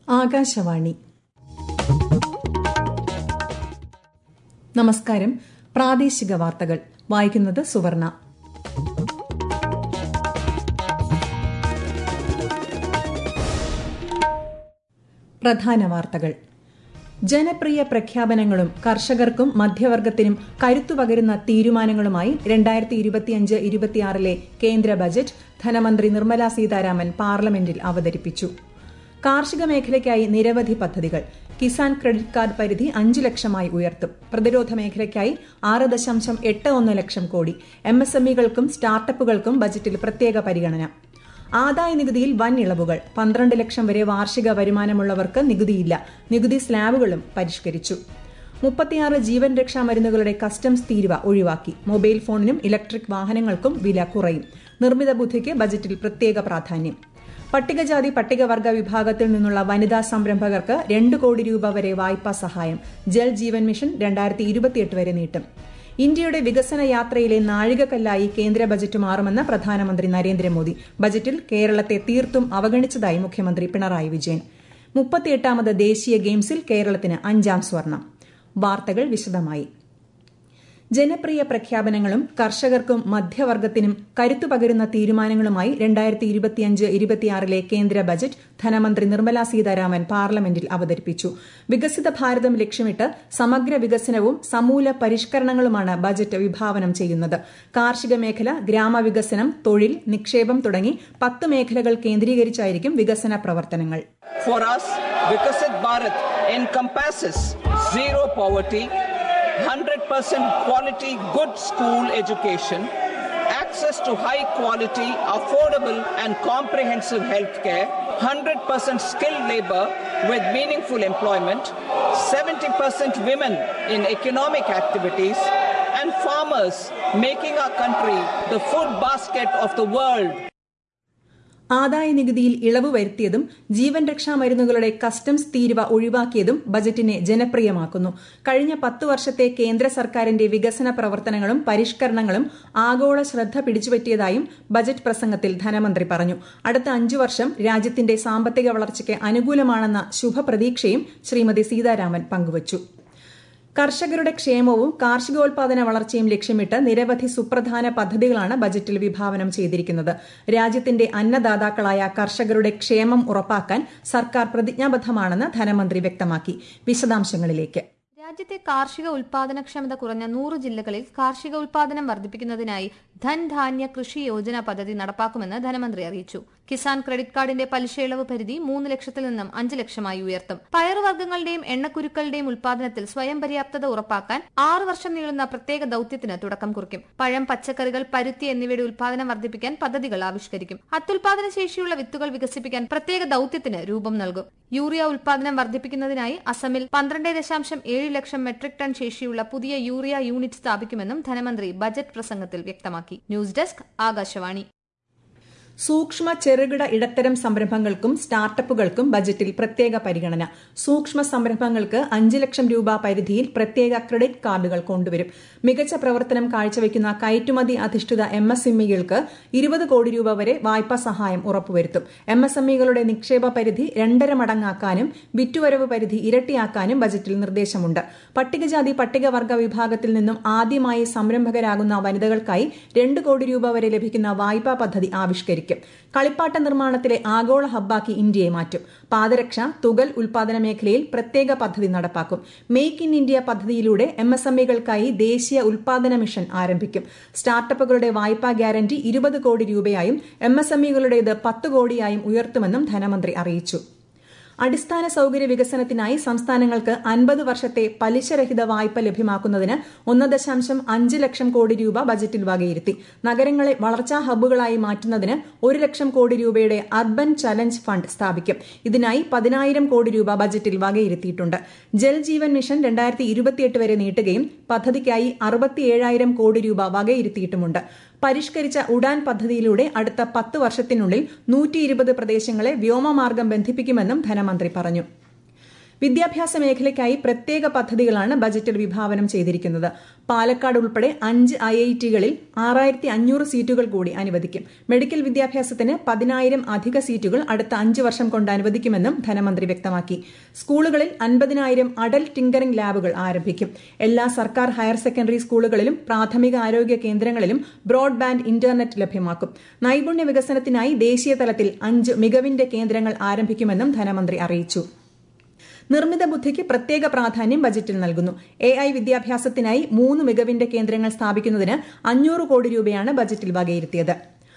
ആകാശവാണി നമസ്കാരം പ്രാദേശിക വാർത്തകൾ വായിക്കുന്നത് സുവർണ പ്രധാന വാർത്തകൾ ജനപ്രിയ പ്രഖ്യാപനങ്ങളും കർഷകർക്കും മധ്യവർഗത്തിനും കരുത്തുപകരുന്ന തീരുമാനങ്ങളുമായി രണ്ടായിരത്തി ഇരുപത്തിയഞ്ച് ഇരുപത്തിയാറിലെ കേന്ദ്ര ബജറ്റ് ധനമന്ത്രി നിർമ്മല സീതാരാമൻ പാർലമെന്റിൽ അവതരിപ്പിച്ചു കാർഷിക മേഖലയ്ക്കായി നിരവധി പദ്ധതികൾ കിസാൻ ക്രെഡിറ്റ് കാർഡ് പരിധി അഞ്ച് ലക്ഷമായി ഉയർത്തും പ്രതിരോധ മേഖലയ്ക്കായി ആറ് ദശാംശം എട്ട് ഒന്ന് ലക്ഷം കോടി എം എസ് എം ഇകൾക്കും സ്റ്റാർട്ടപ്പുകൾക്കും ബജറ്റിൽ പ്രത്യേക പരിഗണന ആദായ നികുതിയിൽ വൻ ഇളവുകൾ പന്ത്രണ്ട് ലക്ഷം വരെ വാർഷിക വരുമാനമുള്ളവർക്ക് നികുതിയില്ല നികുതി സ്ലാബുകളും പരിഷ്കരിച്ചു മുപ്പത്തിയാറ് ജീവൻ രക്ഷാ മരുന്നുകളുടെ കസ്റ്റംസ് തീരുവ ഒഴിവാക്കി മൊബൈൽ ഫോണിനും ഇലക്ട്രിക് വാഹനങ്ങൾക്കും വില കുറയും നിർമ്മിത ബുദ്ധിക്ക് ബജറ്റിൽ പ്രത്യേക പ്രാധാന്യം പട്ടികജാതി പട്ടികവർഗ വിഭാഗത്തിൽ നിന്നുള്ള വനിതാ സംരംഭകർക്ക് രണ്ട് കോടി രൂപ വരെ വായ്പാ സഹായം ജൽ ജീവൻ മിഷൻ രണ്ടായിരത്തി ഇരുപത്തിയെട്ട് വരെ നീട്ടും ഇന്ത്യയുടെ വികസന യാത്രയിലെ നാഴികക്കല്ലായി കേന്ദ്ര ബജറ്റ് മാറുമെന്ന് പ്രധാനമന്ത്രി നരേന്ദ്രമോദി ബജറ്റിൽ കേരളത്തെ തീർത്തും അവഗണിച്ചതായി മുഖ്യമന്ത്രി പിണറായി വിജയൻ മുപ്പത്തിയെട്ടാമത് ദേശീയ ഗെയിംസിൽ കേരളത്തിന് അഞ്ചാം സ്വർണം വാർത്തകൾ വിശദമായി ജനപ്രിയ പ്രഖ്യാപനങ്ങളും കർഷകർക്കും മധ്യവർഗത്തിനും കരുത്തു പകരുന്ന തീരുമാനങ്ങളുമായി രണ്ടായിരത്തി ഇരുപത്തിയഞ്ച് ഇരുപത്തിയാറിലെ കേന്ദ്ര ബജറ്റ് ധനമന്ത്രി നിർമ്മല സീതാരാമൻ പാർലമെന്റിൽ അവതരിപ്പിച്ചു വികസിത ഭാരതം ലക്ഷ്യമിട്ട് സമഗ്ര വികസനവും സമൂല പരിഷ്കരണങ്ങളുമാണ് ബജറ്റ് വിഭാവനം ചെയ്യുന്നത് കാർഷിക മേഖല ഗ്രാമവികസനം തൊഴിൽ നിക്ഷേപം തുടങ്ങി പത്ത് മേഖലകൾ കേന്ദ്രീകരിച്ചായിരിക്കും വികസന പ്രവർത്തനങ്ങൾ For us, Vikasit Bharat encompasses zero poverty, 100% quality good school education, access to high quality, affordable and comprehensive health care, 100% skilled labor with meaningful employment, 70% women in economic activities, and farmers making our country the food basket of the world. ആദായ നികുതിയിൽ ഇളവ് വരുത്തിയതും ജീവൻ രക്ഷാ മരുന്നുകളുടെ customs തീരുവ ഒഴിവാക്കിയതും ബജറ്റിനെ ജനപ്രിയമാക്കുന്നു കഴിഞ്ഞ പത്ത് വർഷത്തെ കേന്ദ്ര സർക്കാരിന്റെ വികസന പ്രവർത്തനങ്ങളും പരിഷ്കരണങ്ങളും ആഗോള ശ്രദ്ധ പിടിച്ചുപറ്റിയതായും ബജറ്റ് പ്രസംഗത്തിൽ ധനമന്ത്രി പറഞ്ഞു അടുത്ത അഞ്ചു വർഷം രാജ്യത്തിന്റെ സാമ്പത്തിക വളർച്ചയ്ക്ക് അനുകൂലമാണെന്ന ശുഭപ്രതീക്ഷയും ശ്രീമതി സീതാരാമൻ പങ്കുവച്ചു കർഷകരുടെ ക്ഷേമവും കാർഷികോൽപാദന വളർച്ചയും ലക്ഷ്യമിട്ട് നിരവധി സുപ്രധാന പദ്ധതികളാണ് ബജറ്റിൽ വിഭാവനം ചെയ്തിരിക്കുന്നത് രാജ്യത്തിന്റെ അന്നദാതാക്കളായ കർഷകരുടെ ക്ഷേമം ഉറപ്പാക്കാൻ സർക്കാർ പ്രതിജ്ഞാബദ്ധമാണെന്ന് ധനമന്ത്രി വ്യക്തമാക്കി വിശദാംശങ്ങളിലേക്ക് രാജ്യത്തെ കാർഷിക ഉൽപാദനക്ഷമത കുറഞ്ഞ നൂറ് ജില്ലകളിൽ കാർഷിക ഉൽപാദനം വർദ്ധിപ്പിക്കുന്നതിനായി ധൻ ധാന്യ കൃഷി യോജന പദ്ധതി നടപ്പാക്കുമെന്ന് ധനമന്ത്രി അറിയിച്ചു കിസാൻ ക്രെഡിറ്റ് കാർഡിന്റെ പലിശ ഇളവ് പരിധി മൂന്ന് ലക്ഷത്തിൽ നിന്നും അഞ്ച് ലക്ഷമായി ഉയർത്തും പയറുവർഗ്ഗങ്ങളുടെയും എണ്ണക്കുരുക്കളുടെയും ഉൽപാദനത്തിൽ സ്വയം പര്യാപ്തത ഉറപ്പാക്കാൻ ആറ് വർഷം നീളുന്ന പ്രത്യേക ദൌത്യത്തിന് തുടക്കം കുറിക്കും പഴം പച്ചക്കറികൾ പരുത്തി എന്നിവയുടെ ഉൽപാദനം വർദ്ധിപ്പിക്കാൻ പദ്ധതികൾ ആവിഷ്കരിക്കും അത്യുൽപാദന ശേഷിയുള്ള വിത്തുകൾ വികസിപ്പിക്കാൻ പ്രത്യേക ദൌത്യത്തിന് രൂപം നൽകും യൂറിയ ഉൽപാദനം വർദ്ധിപ്പിക്കുന്നതിനായി അസമിൽ പന്ത്രണ്ട് ദശാംശം ഏഴ് ലക്ഷം മെട്രിക് ടൺ ശേഷിയുള്ള പുതിയ യൂറിയ യൂണിറ്റ് സ്ഥാപിക്കുമെന്നും ധനമന്ത്രി ബജറ്റ് പ്രസംഗത്തിൽ വ്യക്തമാക്കി ന്യൂസ് ഡെസ്ക് ആകാശവാണി സൂക്ഷ്മ ചെറുകിട ഇടത്തരം സംരംഭങ്ങൾക്കും സ്റ്റാർട്ടപ്പുകൾക്കും ബജറ്റിൽ പ്രത്യേക പരിഗണന സൂക്ഷ്മ സംരംഭങ്ങൾക്ക് അഞ്ച് ലക്ഷം രൂപ പരിധിയിൽ പ്രത്യേക ക്രെഡിറ്റ് കാർഡുകൾ കൊണ്ടുവരും മികച്ച പ്രവർത്തനം കാഴ്ചവെക്കുന്ന കയറ്റുമതി അധിഷ്ഠിത എം എസ് എം ഇകൾക്ക് ഇരുപത് കോടി രൂപ വരെ വായ്പാ സഹായം ഉറപ്പുവരുത്തും എം എസ് എം ഇകളുടെ നിക്ഷേപ പരിധി രണ്ടര മടങ്ങാക്കാനും വിറ്റുവരവ് പരിധി ഇരട്ടിയാക്കാനും ബജറ്റിൽ നിർദ്ദേശമുണ്ട് പട്ടികജാതി പട്ടികവർഗ വിഭാഗത്തിൽ നിന്നും ആദ്യമായി സംരംഭകരാകുന്ന വനിതകൾക്കായി രണ്ട് കോടി രൂപ വരെ ലഭിക്കുന്ന വായ്പാ പദ്ധതി ആവിഷ്കരിക്കും ആരംഭിക്കും കളിപ്പാട്ട നിർമ്മാണത്തിലെ ആഗോള ഹബ്ബാക്കി ഇന്ത്യയെ മാറ്റും പാദരക്ഷ തുകൽ ഉൽപാദന മേഖലയിൽ പ്രത്യേക പദ്ധതി നടപ്പാക്കും മേക്ക് ഇൻ ഇന്ത്യ പദ്ധതിയിലൂടെ എം എസ് എം ഇകൾക്കായി ദേശീയ ഉൽപാദന മിഷൻ ആരംഭിക്കും സ്റ്റാർട്ടപ്പുകളുടെ വായ്പാ ഗ്യാരണ്ടി ഇരുപത് കോടി രൂപയായും എം എസ് എം ഇകളുടേത് പത്ത് കോടിയായും ഉയർത്തുമെന്നും ധനമന്ത്രി അറിയിച്ചു അടിസ്ഥാന സൌകര്യ വികസനത്തിനായി സംസ്ഥാനങ്ങൾക്ക് അൻപത് വർഷത്തെ പലിശരഹിത വായ്പ ലഭ്യമാക്കുന്നതിന് ഒന്ന് ദശാംശം അഞ്ച് ലക്ഷം കോടി രൂപ ബജറ്റിൽ വകയിരുത്തി നഗരങ്ങളെ വളർച്ചാ ഹബ്ബുകളായി മാറ്റുന്നതിന് ഒരു ലക്ഷം കോടി രൂപയുടെ അർബൻ ചലഞ്ച് ഫണ്ട് സ്ഥാപിക്കും ഇതിനായി പതിനായിരം കോടി രൂപ ബജറ്റിൽ വകയിരുത്തിയിട്ടുണ്ട് ജൽ ജീവൻ മിഷൻ രണ്ടായിരത്തി ഇരുപത്തിയെട്ട് വരെ നീട്ടുകയും പദ്ധതിക്കായി അറുപത്തിയേഴായിരം കോടി രൂപ വകയിരുത്തിയിട്ടുമുണ്ട് പരിഷ്കരിച്ച ഉഡാൻ പദ്ധതിയിലൂടെ അടുത്ത പത്ത് വർഷത്തിനുള്ളിൽ നൂറ്റി ഇരുപത് പ്രദേശങ്ങളെ വ്യോമമാർഗം ബന്ധിപ്പിക്കുമെന്നും ധനമന്ത്രി പറഞ്ഞു വിദ്യാഭ്യാസ മേഖലയ്ക്കായി പ്രത്യേക പദ്ധതികളാണ് ബജറ്റിൽ വിഭാവനം ചെയ്തിരിക്കുന്നത് പാലക്കാട് ഉൾപ്പെടെ അഞ്ച് ഐ ഐ ടികളിൽ ആറായിരത്തി അഞ്ഞൂറ് സീറ്റുകൾ കൂടി അനുവദിക്കും മെഡിക്കൽ വിദ്യാഭ്യാസത്തിന് പതിനായിരം അധിക സീറ്റുകൾ അടുത്ത അഞ്ച് വർഷം കൊണ്ട് അനുവദിക്കുമെന്നും ധനമന്ത്രി വ്യക്തമാക്കി സ്കൂളുകളിൽ അൻപതിനായിരം അഡൽ ടിങ്കറിംഗ് ലാബുകൾ ആരംഭിക്കും എല്ലാ സർക്കാർ ഹയർ സെക്കൻഡറി സ്കൂളുകളിലും പ്രാഥമിക ആരോഗ്യ കേന്ദ്രങ്ങളിലും ബ്രോഡ്ബാൻഡ് ഇന്റർനെറ്റ് ലഭ്യമാക്കും നൈപുണ്യ വികസനത്തിനായി ദേശീയ തലത്തിൽ അഞ്ച് മികവിന്റെ കേന്ദ്രങ്ങൾ ആരംഭിക്കുമെന്നും ധനമന്ത്രി അറിയിച്ചു നിർമ്മിത ബുദ്ധിക്ക് പ്രത്യേക പ്രാധാന്യം ബജറ്റിൽ നൽകുന്നു എ ഐ വിദ്യാഭ്യാസത്തിനായി മൂന്ന് മികവിന്റെ കേന്ദ്രങ്ങൾ സ്ഥാപിക്കുന്നതിന് അഞ്ഞൂറ് കോടി രൂപയാണ് ബജറ്റിൽ വകയിരുത്തിയത്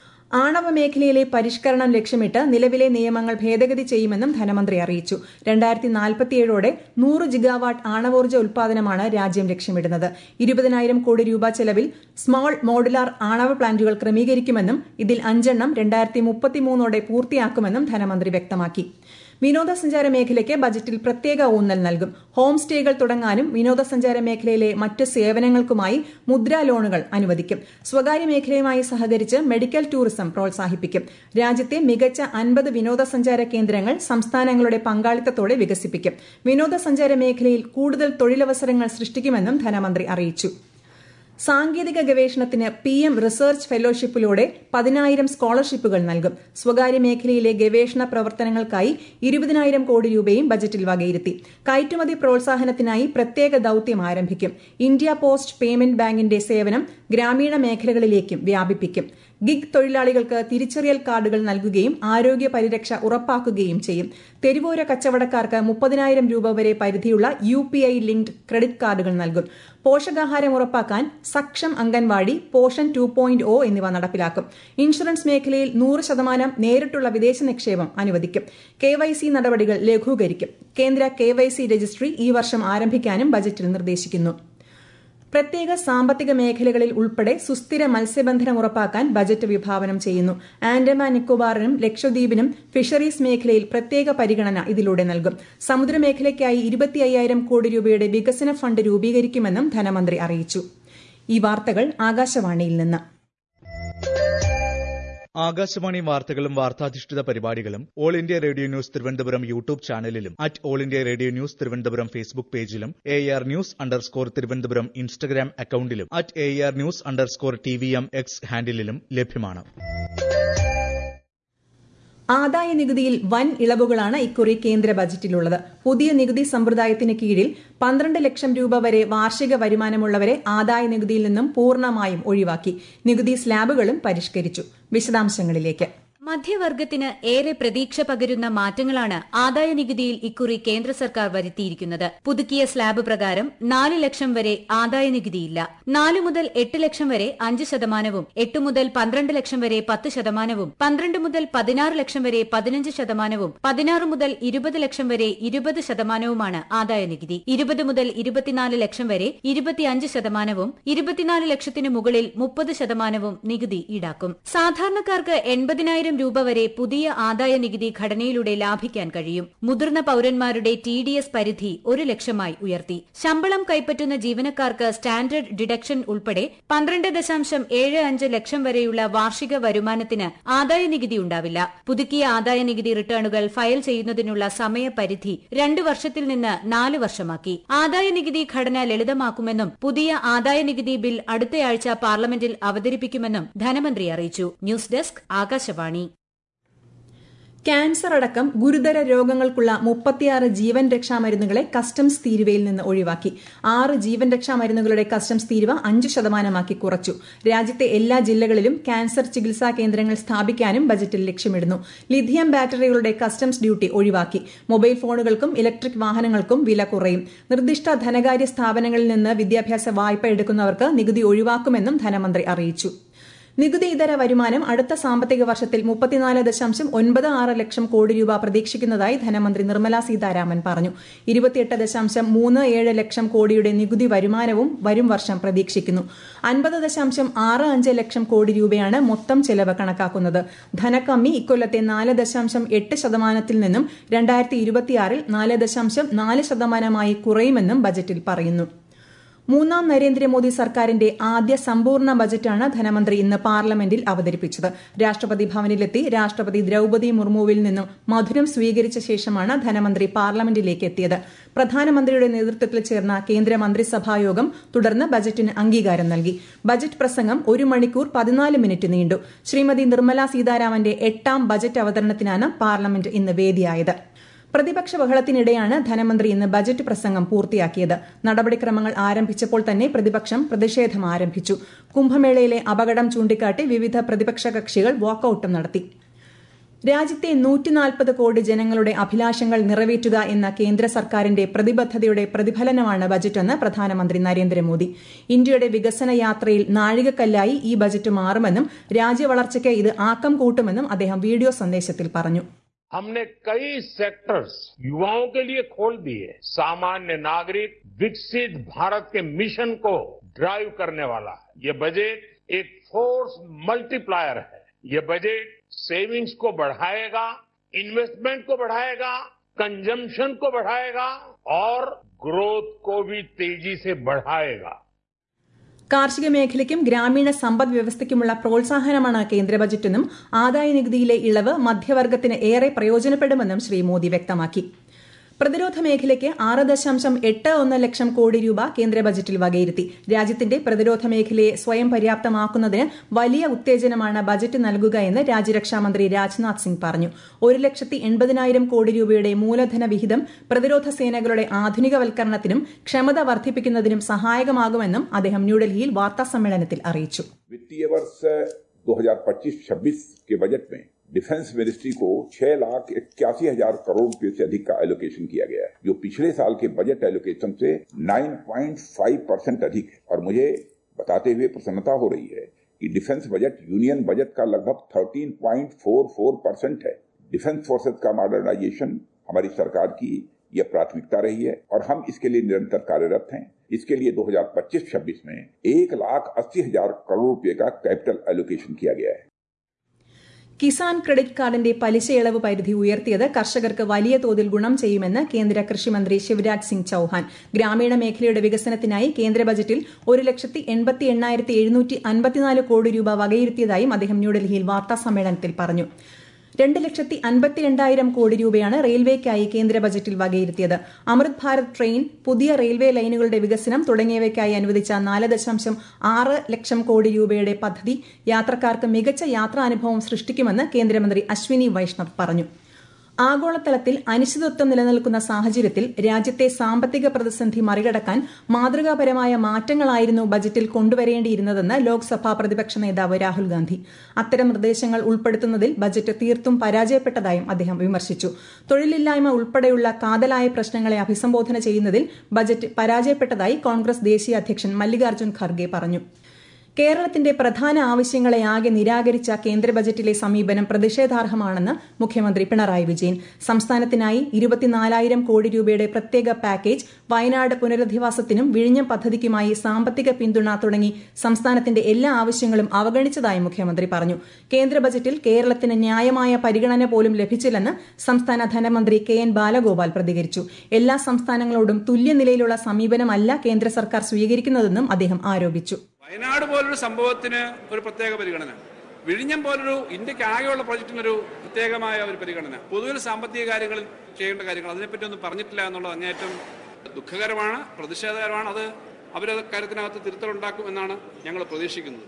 ആണവ മേഖലയിലെ പരിഷ്കരണം ലക്ഷ്യമിട്ട് നിലവിലെ നിയമങ്ങൾ ഭേദഗതി ചെയ്യുമെന്നും ധനമന്ത്രി അറിയിച്ചു രണ്ടായിരത്തി നാൽപ്പത്തിയേഴോടെ നൂറ് ജിഗാവാട്ട് ആണവോർജ്ജ ഉൽപാദനമാണ് രാജ്യം ലക്ഷ്യമിടുന്നത് ഇരുപതിനായിരം കോടി രൂപ ചെലവിൽ സ്മാൾ മോഡുലാർ ആണവ പ്ലാന്റുകൾ ക്രമീകരിക്കുമെന്നും ഇതിൽ അഞ്ചെണ്ണം രണ്ടായിരത്തി മുപ്പത്തിമൂന്നോടെ പൂർത്തിയാക്കുമെന്നും ധനമന്ത്രി വ്യക്തമാക്കി വിനോദസഞ്ചാര മേഖലയ്ക്ക് ബജറ്റിൽ പ്രത്യേക ഊന്നൽ നൽകും ഹോം സ്റ്റേകൾ തുടങ്ങാനും വിനോദസഞ്ചാര മേഖലയിലെ മറ്റ് സേവനങ്ങൾക്കുമായി മുദ്രാ ലോണുകൾ അനുവദിക്കും സ്വകാര്യ മേഖലയുമായി സഹകരിച്ച് മെഡിക്കൽ ടൂറിസം പ്രോത്സാഹിപ്പിക്കും രാജ്യത്തെ മികച്ച അൻപത് വിനോദസഞ്ചാര കേന്ദ്രങ്ങൾ സംസ്ഥാനങ്ങളുടെ പങ്കാളിത്തത്തോടെ വികസിപ്പിക്കും വിനോദസഞ്ചാര മേഖലയിൽ കൂടുതൽ തൊഴിലവസരങ്ങൾ സൃഷ്ടിക്കുമെന്നും ധനമന്ത്രി അറിയിച്ചു സാങ്കേതിക ഗവേഷണത്തിന് പി എം റിസർച്ച് ഫെലോഷിപ്പിലൂടെ പതിനായിരം സ്കോളർഷിപ്പുകൾ നൽകും സ്വകാര്യ മേഖലയിലെ ഗവേഷണ പ്രവർത്തനങ്ങൾക്കായി ഇരുപതിനായിരം കോടി രൂപയും ബജറ്റിൽ വകയിരുത്തി കയറ്റുമതി പ്രോത്സാഹനത്തിനായി പ്രത്യേക ദൌത്യം ആരംഭിക്കും ഇന്ത്യ പോസ്റ്റ് പേയ്മെന്റ് ബാങ്കിന്റെ സേവനം ഗ്രാമീണ മേഖലകളിലേക്കും വ്യാപിപ്പിക്കും ഗിഗ് തൊഴിലാളികൾക്ക് തിരിച്ചറിയൽ കാർഡുകൾ നൽകുകയും ആരോഗ്യ പരിരക്ഷ ഉറപ്പാക്കുകയും ചെയ്യും തെരുവോര കച്ചവടക്കാർക്ക് മുപ്പതിനായിരം രൂപ വരെ പരിധിയുള്ള U P I linked credit കാർഡുകൾ നൽകും പോഷകാഹാരം ഉറപ്പാക്കാൻ Saksham anganwadi Poshan two point O എന്നിവ നടപ്പിലാക്കും ഇൻഷുറൻസ് മേഖലയിൽ നൂറ് ശതമാനം നേരിട്ടുള്ള വിദേശ നിക്ഷേപം അനുവദിക്കും കെ വൈ സി നടപടികൾ ലഘൂകരിക്കും കേന്ദ്ര കെ വൈ സി രജിസ്ട്രി ഈ വർഷം ആരംഭിക്കാനും ബജറ്റിൽ നിർദ്ദേശിക്കുന്നു പ്രത്യേക സാമ്പത്തിക മേഖലകളിൽ ഉൾപ്പെടെ സുസ്ഥിര മത്സ്യബന്ധനം ഉറപ്പാക്കാൻ ബജറ്റ് വിഭാവനം ചെയ്യുന്നു ആൻഡമാൻ നിക്കോബാറിനും ലക്ഷദ്വീപിനും ഫിഷറീസ് മേഖലയിൽ പ്രത്യേക പരിഗണന ഇതിലൂടെ നൽകും സമുദ്രമേഖലയ്ക്കായി ഇരുപത്തി അയ്യായിരം കോടി രൂപയുടെ വികസന ഫണ്ട് രൂപീകരിക്കുമെന്നും ധനമന്ത്രി അറിയിച്ചു ഈ വാർത്തകൾ ആകാശവാണിയിൽ നിന്ന് ആകാശവാണി വാർത്തകളും വാർത്താധിഷ്ഠിത പരിപാടികളും all India radio news Thiruvananthapuram YouTube ചാനലിലും at all India radio news Thiruvananthapuram Facebook പേജിലും A R news underscore Thiruvananthapuram Instagram അക്കൌണ്ടിലും at A R news underscore T V M X ഹാൻഡിലും ലഭ്യമാണ് ആദായ നികുതിയിൽ വൻ ഇളവുകളാണ് ഇക്കുറി കേന്ദ്ര ബജറ്റിലുള്ളത് പുതിയ നികുതി സമ്പ്രദായത്തിന് കീഴിൽ പന്ത്രണ്ട് ലക്ഷം രൂപ വരെ വാർഷിക വരുമാനമുള്ളവരെ ആദായ നികുതിയിൽ നിന്നും പൂർണ്ണമായും ഒഴിവാക്കി നികുതി സ്ലാബുകളും പരിഷ്കരിച്ചു വിശദാംശങ്ങളിലേക്ക് മധ്യവർഗത്തിന് ഏറെ പ്രതീക്ഷ പകരുന്ന മാറ്റങ്ങളാണ് ആദായ നികുതിയിൽ ഇക്കുറി കേന്ദ്ര സർക്കാർ വരുത്തിയിരിക്കുന്നത് പുതുക്കിയ സ്ലാബ് പ്രകാരം നാല് ലക്ഷം വരെ ആദായ നികുതിയില്ല നാല് മുതൽ എട്ട് ലക്ഷം വരെ അഞ്ച് ശതമാനവും എട്ട് മുതൽ പന്ത്രണ്ട് ലക്ഷം വരെ പത്ത് ശതമാനവും പന്ത്രണ്ട് മുതൽ പതിനാറ് ലക്ഷം വരെ പതിനഞ്ച് ശതമാനവും പതിനാറ് മുതൽ ഇരുപത് ലക്ഷം വരെ ഇരുപത് ശതമാനവുമാണ് ആദായ നികുതി ഇരുപത് മുതൽ ഇരുപത്തിനാല് ലക്ഷം വരെ ഇരുപത്തിയഞ്ച് ശതമാനവും ഇരുപത്തിനാല് ലക്ഷത്തിന് മുകളിൽ മുപ്പത് ശതമാനവും നികുതി ഈടാക്കും സാധാരണക്കാർക്ക് എൺപതിനായിരം രൂപ വരെ പുതിയ ആദായ നികുതി ഘടനയിലൂടെ ലാഭിക്കാൻ കഴിയും മുതിർന്ന പൌരന്മാരുടെ ടി ഡി എസ് പരിധി ഒരു ലക്ഷമായി ഉയർത്തി ശമ്പളം കൈപ്പറ്റുന്ന ജീവനക്കാർക്ക് സ്റ്റാൻഡേർഡ് ഡിഡക്ഷൻ ഉൾപ്പെടെ പന്ത്രണ്ട് ദശാംശം ഏഴ് അഞ്ച് ലക്ഷം വരെയുള്ള വാർഷിക വരുമാനത്തിന് ആദായ നികുതി ഉണ്ടാവില്ല പുതുക്കിയ ആദായ നികുതി റിട്ടേണുകൾ ഫയൽ ചെയ്യുന്നതിനുള്ള സമയപരിധി രണ്ട് വർഷത്തിൽ നിന്ന് നാല് വർഷമാക്കി ആദായ നികുതി ഘടന ലളിതമാക്കുമെന്നും പുതിയ ആദായ നികുതി ബിൽ അടുത്തയാഴ്ച പാർലമെന്റിൽ അവതരിപ്പിക്കുമെന്നും ധനമന്ത്രി അറിയിച്ചു ന്യൂസ് ഡെസ്ക് ആകാശവാണി ക്യാൻസർ അടക്കം ഗുരുതര രോഗങ്ങൾക്കുള്ള മുപ്പത്തിയാറ് ജീവൻ രക്ഷാ മരുന്നുകളെ കസ്റ്റംസ് തീരുവയിൽ നിന്ന് ഒഴിവാക്കി ആറ് ജീവൻ രക്ഷാ മരുന്നുകളുടെ കസ്റ്റംസ് തീരുവ അഞ്ച് ശതമാനമാക്കി കുറച്ചു രാജ്യത്തെ എല്ലാ ജില്ലകളിലും ക്യാൻസർ ചികിത്സാ കേന്ദ്രങ്ങൾ സ്ഥാപിക്കാനും ബജറ്റിൽ ലക്ഷ്യമിടുന്നു ലിഥിയം ബാറ്ററികളുടെ കസ്റ്റംസ് ഡ്യൂട്ടി ഒഴിവാക്കി മൊബൈൽ ഫോണുകൾക്കും ഇലക്ട്രിക് വാഹനങ്ങൾക്കും വില കുറയും നിർദ്ദിഷ്ട ധനകാര്യ സ്ഥാപനങ്ങളിൽ നിന്ന് വിദ്യാഭ്യാസ വായ്പ എടുക്കുന്നവർക്ക് നികുതി ഒഴിവാക്കുമെന്നും ധനമന്ത്രി അറിയിച്ചു നികുതി ഇതര വരുമാനം അടുത്ത സാമ്പത്തിക വർഷത്തിൽ മുപ്പത്തിനാല് ദശാംശം ഒൻപത് ആറ് ലക്ഷം കോടി രൂപ പ്രതീക്ഷിക്കുന്നതായി ധനമന്ത്രി നിർമ്മല സീതാരാമൻ പറഞ്ഞു ഇരുപത്തിയെട്ട് ദശാംശം മൂന്ന് ഏഴ് ലക്ഷം കോടിയുടെ നികുതി വരുമാനവും വരും വർഷം പ്രതീക്ഷിക്കുന്നു അൻപത് ദശാംശം ആറ് അഞ്ച് ലക്ഷം കോടി രൂപയാണ് മൊത്തം ചെലവ് കണക്കാക്കുന്നത് ധനക്കമ്മി ഇക്കൊല്ലത്തെ നാല് ദശാംശം എട്ട് ശതമാനത്തിൽ നിന്നും രണ്ടായിരത്തി ഇരുപത്തിയാറിൽ നാല് ദശാംശം നാല് ശതമാനമായി കുറയുമെന്നും ബജറ്റിൽ പറയുന്നു മൂന്നാം നരേന്ദ്രമോദി സർക്കാരിന്റെ ആദ്യ സമ്പൂർണ്ണ ബജറ്റാണ് ധനമന്ത്രി ഇന്ന് പാർലമെന്റിൽ അവതരിപ്പിച്ചത് രാഷ്ട്രപതി ഭവനിലെത്തി രാഷ്ട്രപതി ദ്രൌപതി മുർമുവിൽ നിന്നും മധുരം സ്വീകരിച്ച ശേഷമാണ് ധനമന്ത്രി പാർലമെന്റിലേക്ക് എത്തിയത് പ്രധാനമന്ത്രിയുടെ നേതൃത്വത്തിൽ ചേർന്ന കേന്ദ്ര മന്ത്രിസഭായോഗം തുടർന്ന് ബജറ്റിന് അംഗീകാരം നൽകി ബജറ്റ് പ്രസംഗം ഒരു മണിക്കൂർ പതിനാല് മിനിറ്റ് നീണ്ടു ശ്രീമതി നിർമ്മല സീതാരാമന്റെ എട്ടാം ബജറ്റ് അവതരണത്തിനാണ് പാർലമെന്റ് ഇന്ന് വേദിയായത് പ്രതിപക്ഷ ബഹളത്തിനിടെയാണ് ധനമന്ത്രി ഇന്ന് ബജറ്റ് പ്രസംഗം പൂർത്തിയാക്കിയത് നടപടിക്രമങ്ങൾ ആരംഭിച്ചപ്പോൾ തന്നെ പ്രതിപക്ഷം പ്രതിഷേധം ആരംഭിച്ചു കുംഭമേളയിലെ അപകടം ചൂണ്ടിക്കാട്ടി വിവിധ പ്രതിപക്ഷ കക്ഷികൾ വാക്കൌട്ടും നടത്തി രാജ്യത്തെ നൂറ്റിനാൽപ്പത് കോടി ജനങ്ങളുടെ അഭിലാഷങ്ങൾ നിറവേറ്റുക എന്ന കേന്ദ്ര സർക്കാരിന്റെ പ്രതിബദ്ധതയുടെ പ്രതിഫലനമാണ് ബജറ്റെന്ന് പ്രധാനമന്ത്രി നരേന്ദ്രമോദി ഇന്ത്യയുടെ വികസന യാത്രയിൽ നാഴികക്കല്ലായി ഈ ബജറ്റ് മാറുമെന്നും രാജ്യവളർച്ചയ്ക്ക് ഇത് ആക്കം കൂട്ടുമെന്നും അദ്ദേഹം വീഡിയോ സന്ദേശത്തിൽ പറഞ്ഞു हमने कई सेक्टर्स युवाओं के लिए खोल दिए सामान्य नागरिक विकसित भारत के मिशन को ड्राइव करने वाला है ये बजट एक फोर्स मल्टीप्लायर है ये बजट सेविंग्स को बढ़ाएगा इन्वेस्टमेंट को बढ़ाएगा कंजम्पशन को बढ़ाएगा और ग्रोथ को भी तेजी से बढ़ाएगा കാർഷിക മേഖലയ്ക്കും ഗ്രാമീണ സമ്പദ് വ്യവസ്ഥയ്ക്കുമുള്ള പ്രോത്സാഹനമാണ് കേന്ദ്ര ബജറ്റെന്നും ആദായ നികുതിയിലെ ഇളവ് മധ്യവർഗത്തിന് ഏറെ പ്രയോജനപ്പെടുമെന്നും ശ്രീ മോദി വ്യക്തമാക്കി പ്രതിരോധ മേഖലയ്ക്ക് ആറ് ദശാംശം എട്ട് ഒന്ന് ലക്ഷം കോടി രൂപ കേന്ദ്ര ബജറ്റിൽ വകയിരുത്തി രാജ്യത്തിന്റെ പ്രതിരോധ മേഖലയെ സ്വയം പര്യാപ്തമാക്കുന്നതിന് വലിയ ഉത്തേജനമാണ് ബജറ്റ് നൽകുക എന്ന് രാജ്യരക്ഷാമന്ത്രി രാജ്നാഥ് സിംഗ് പറഞ്ഞു ഒരു ലക്ഷത്തി എൺപതിനായിരം കോടി രൂപയുടെ മൂലധന വിഹിതം പ്രതിരോധ സേനകളുടെ ആധുനികവൽക്കരണത്തിനും ക്ഷമത വർദ്ധിപ്പിക്കുന്നതിനും സഹായകമാകുമെന്നും അദ്ദേഹം ന്യൂഡൽഹിയിൽ വാർത്താസമ്മേളനത്തിൽ അറിയിച്ചു वित्तीय वर्ष 2025-26 के बजट में डिफेंस मिनिस्ट्री को छह लाख इक्यासी हजार करोड़ रुपए से अधिक का एलोकेशन किया गया है जो पिछले साल के बजट एलोकेशन से 9.5 परसेंट अधिक है और मुझे बताते हुए प्रसन्नता हो रही है कि डिफेंस बजट यूनियन बजट का लगभग 13.44 परसेंट है डिफेंस फोर्सेज का मॉडर्नाइजेशन हमारी सरकार की यह प्राथमिकता रही है और हम इसके लिए निरंतर कार्यरत हैं इसके लिए 2025-26 में एक लाख अस्सी हजार करोड़ रुपए का कैपिटल एलोकेशन किया गया है കിസാൻ ക്രെഡിറ്റ് കാർഡിന്റെ പലിശ ഇളവ് പരിധി ഉയർത്തിയത് കർഷകർക്ക് വലിയ തോതിൽ ഗുണം ചെയ്യുമെന്ന് കേന്ദ്ര കൃഷിമന്ത്രി ശിവരാജ് സിംഗ് ചൌഹാൻ ഗ്രാമീണ മേഖലയുടെ വികസനത്തിനായി കേന്ദ്ര ബജറ്റിൽ ഒരു ലക്ഷത്തി എൺപത്തി എണ്ണായിരത്തി എഴുന്നൂറ്റി അൻപത്തിനാല് കോടി രൂപ വകയിരുത്തിയതായും അദ്ദേഹം ന്യൂഡൽഹിയിൽ വാർത്താസമ്മേളനത്തിൽ പറഞ്ഞു രണ്ട് ലക്ഷത്തി അൻപത്തിരണ്ടായിരം കോടി രൂപയാണ് റെയിൽവേക്കായി കേന്ദ്ര ബജറ്റിൽ വകയിരുത്തിയത് അമൃത് ഭാരത് ട്രെയിൻ പുതിയ റെയിൽവേ ലൈനുകളുടെ വികസനം തുടങ്ങിയവയ്ക്കായി അനുവദിച്ച നാല് ദശാംശം ആറ് ലക്ഷം കോടി രൂപയുടെ പദ്ധതി യാത്രക്കാർക്ക് മികച്ച യാത്രാനുഭവം സൃഷ്ടിക്കുമെന്ന് കേന്ദ്രമന്ത്രി അശ്വിനി വൈഷ്ണവ് പറഞ്ഞു ആഗോളതലത്തിൽ അനിശ്ചിതത്വം നിലനിൽക്കുന്ന സാഹചര്യത്തിൽ രാജ്യത്തെ സാമ്പത്തിക പ്രതിസന്ധി മറികടക്കാൻ മാതൃകാപരമായ മാറ്റങ്ങളായിരുന്നു ബജറ്റിൽ കൊണ്ടുവരേണ്ടിയിരുന്നതെന്ന് ലോക്സഭാ പ്രതിപക്ഷ നേതാവ് രാഹുൽ ഗാന്ധി അത്തരം നിർദ്ദേശങ്ങൾ ഉൾപ്പെടുത്തുന്നതിൽ ബജറ്റ് തീർത്തും പരാജയപ്പെട്ടതായും അദ്ദേഹം വിമർശിച്ചു തൊഴിലില്ലായ്മ ഉൾപ്പെടെയുള്ള കാതലായ പ്രശ്നങ്ങളെ അഭിസംബോധന ചെയ്യുന്നതിൽ ബജറ്റ് പരാജയപ്പെട്ടതായി കോൺഗ്രസ് ദേശീയ അധ്യക്ഷൻ മല്ലികാർജ്ജുൻ ഖർഗെ പറഞ്ഞു കേരളത്തിന്റെ പ്രധാന ആവശ്യങ്ങളെ ആകെ നിരാകരിച്ച കേന്ദ്ര ബജറ്റിലെ സമീപനം പ്രതിഷേധാർഹമാണെന്ന് മുഖ്യമന്ത്രി പിണറായി വിജയൻ സംസ്ഥാനത്തിനായി ഇരുപത്തിനാലായിരം കോടി രൂപയുടെ പ്രത്യേക പാക്കേജ് വയനാട് പുനരധിവാസത്തിനും വിഴിഞ്ഞം പദ്ധതിക്കുമായി സാമ്പത്തിക പിന്തുണ തുടങ്ങി സംസ്ഥാനത്തിന്റെ എല്ലാ ആവശ്യങ്ങളും അവഗണിച്ചതായി മുഖ്യമന്ത്രി പറഞ്ഞു കേന്ദ്ര ബജറ്റിൽ കേരളത്തിന് ന്യായമായ പരിഗണന പോലും ലഭിച്ചില്ലെന്ന് സംസ്ഥാന ധനമന്ത്രി കെ എൻ ബാലഗോപാൽ പ്രതികരിച്ചു എല്ലാ സംസ്ഥാനങ്ങളോടും തുല്യനിലയിലുള്ള സമീപനമല്ല കേന്ദ്ര സർക്കാർ സ്വീകരിക്കുന്നതെന്നും അദ്ദേഹം ആരോപിച്ചു വയനാട് പോലൊരു സംഭവത്തിന് ഒരു പ്രത്യേക പരിഗണന വിഴിഞ്ഞം പോലൊരു ഇന്ത്യക്ക് ആകെയുള്ള പ്രോജക്റ്റിനൊരു പ്രത്യേകമായ ഒരു പരിഗണന പൊതുവിൽ സാമ്പത്തിക കാര്യങ്ങളിൽ ചെയ്യേണ്ട കാര്യങ്ങൾ അതിനെപ്പറ്റി ഒന്നും പറഞ്ഞിട്ടില്ല എന്നുള്ളത് അങ്ങേയറ്റം ദുഃഖകരമാണ് പ്രതിഷേധകരമാണ് അത് അവരത് കാര്യത്തിനകത്ത് തിരുത്തലുണ്ടാക്കും എന്നാണ് ഞങ്ങൾ പ്രതീക്ഷിക്കുന്നത്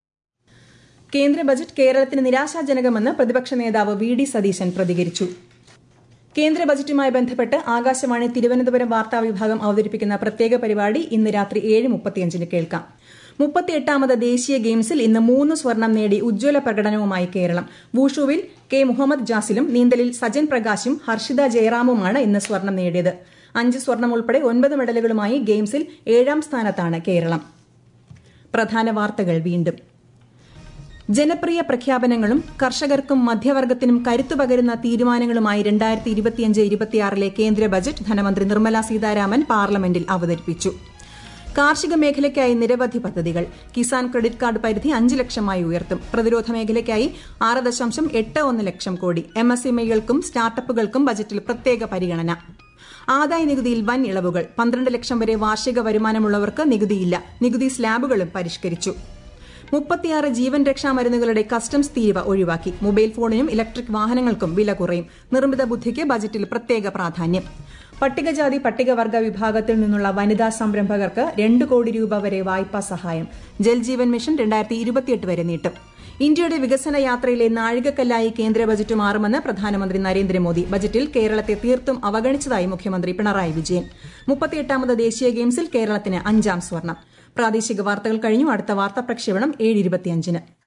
കേന്ദ്ര ബജറ്റ് കേരളത്തിന് നിരാശാജനകമെന്ന് പ്രതിപക്ഷ നേതാവ് വി ഡി സതീശൻ പ്രതികരിച്ചു കേന്ദ്ര ബജറ്റുമായി ബന്ധപ്പെട്ട് ആകാശവാണി തിരുവനന്തപുരം വാർത്താ വിഭാഗം അവതരിപ്പിക്കുന്ന പ്രത്യേക പരിപാടി ഇന്ന് രാത്രി ഏഴ് മുപ്പത്തിയഞ്ചിന് കേൾക്കാം മുപ്പത്തിയെട്ടാമത് ദേശീയ ഗെയിംസിൽ ഇന്ന് മൂന്ന് സ്വർണം നേടി ഉജ്ജ്വല പ്രകടനവുമായി കേരളം വൂഷുവിൽ കെ മുഹമ്മദ് ജാസിലും നീന്തലിൽ സജൻ പ്രകാശും ഹർഷിത ജയറാമുമാണ് ഇന്ന് സ്വർണം നേടിയത് അഞ്ച് സ്വർണം ഉൾപ്പെടെ ഒൻപത് മെഡലുകളുമായി ഗെയിംസിൽ ഏഴാം സ്ഥാനത്താണ് കേരളം പ്രധാന വാർത്തകൾ വീണ്ടും ജനപ്രിയ പ്രഖ്യാപനങ്ങളും കർഷകർക്കും മധ്യവർഗത്തിനും കരുത്തു പകരുന്ന തീരുമാനങ്ങളുമായി രണ്ടായിരത്തി ഇരുപത്തിയഞ്ച് ഇരുപത്തിയാറിലെ കേന്ദ്ര ബജറ്റ് ധനമന്ത്രി നിർമ്മല സീതാരാമൻ പാർലമെന്റിൽ അവതരിപ്പിച്ചു കാർഷിക മേഖലയ്ക്കായി നിരവധി പദ്ധതികൾ കിസാൻ ക്രെഡിറ്റ് കാർഡ് പരിധി അഞ്ച് ലക്ഷമായി ഉയർത്തും പ്രതിരോധ മേഖലയ്ക്കായി ആറ് ദശാംശം എട്ട് ഒന്ന് ലക്ഷം കോടി എം എസ് എംഇകൾക്കും സ്റ്റാർട്ടപ്പുകൾക്കും ബജറ്റിൽ പ്രത്യേക പരിഗണന ആദായ നികുതിയിൽ വൻ ഇളവുകൾ പന്ത്രണ്ട് ലക്ഷം വരെ വാർഷിക വരുമാനമുള്ളവർക്ക് നികുതിയില്ല നികുതി സ്ലാബുകളും പരിഷ്കരിച്ചു മുപ്പത്തിയാറ് ജീവൻ രക്ഷാ മരുന്നുകളുടെ കസ്റ്റംസ് തീരുവ ഒഴിവാക്കി മൊബൈൽ ഫോണിനും ഇലക്ട്രിക് വാഹനങ്ങൾക്കും വില കുറയും നിർമ്മിത ബുദ്ധിക്ക് ബജറ്റിൽ പ്രത്യേക പ്രാധാന്യം പട്ടികജാതി പട്ടികവർഗ വിഭാഗത്തിൽ നിന്നുള്ള വനിതാ സംരംഭകർക്ക് രണ്ട് കോടി രൂപ വരെ വായ്പാ സഹായം ജൽജീവൻ മിഷൻ രണ്ടായിരത്തി ഇരുപത്തിയെട്ട് വരെ നീട്ടും ഇന്ത്യയുടെ വികസന യാത്രയിലെ നാഴികക്കല്ലായി കേന്ദ്ര ബജറ്റ് മാറുമെന്ന് പ്രധാനമന്ത്രി നരേന്ദ്രമോദി ബജറ്റിൽ കേരളത്തെ തീർത്തും അവഗണിച്ചതായി മുഖ്യമന്ത്രി പിണറായി വിജയൻ മുപ്പത്തിയെട്ടാമത് ദേശീയ ഗെയിംസിൽ കേരളത്തിന് അഞ്ചാം സ്വർണം പ്രാദേശിക വാർത്തകൾ കഴിഞ്ഞു അടുത്ത വാർത്താ പ്രക്ഷേപണം ഏഴ് ഇരുപത്തിയഞ്ചിന്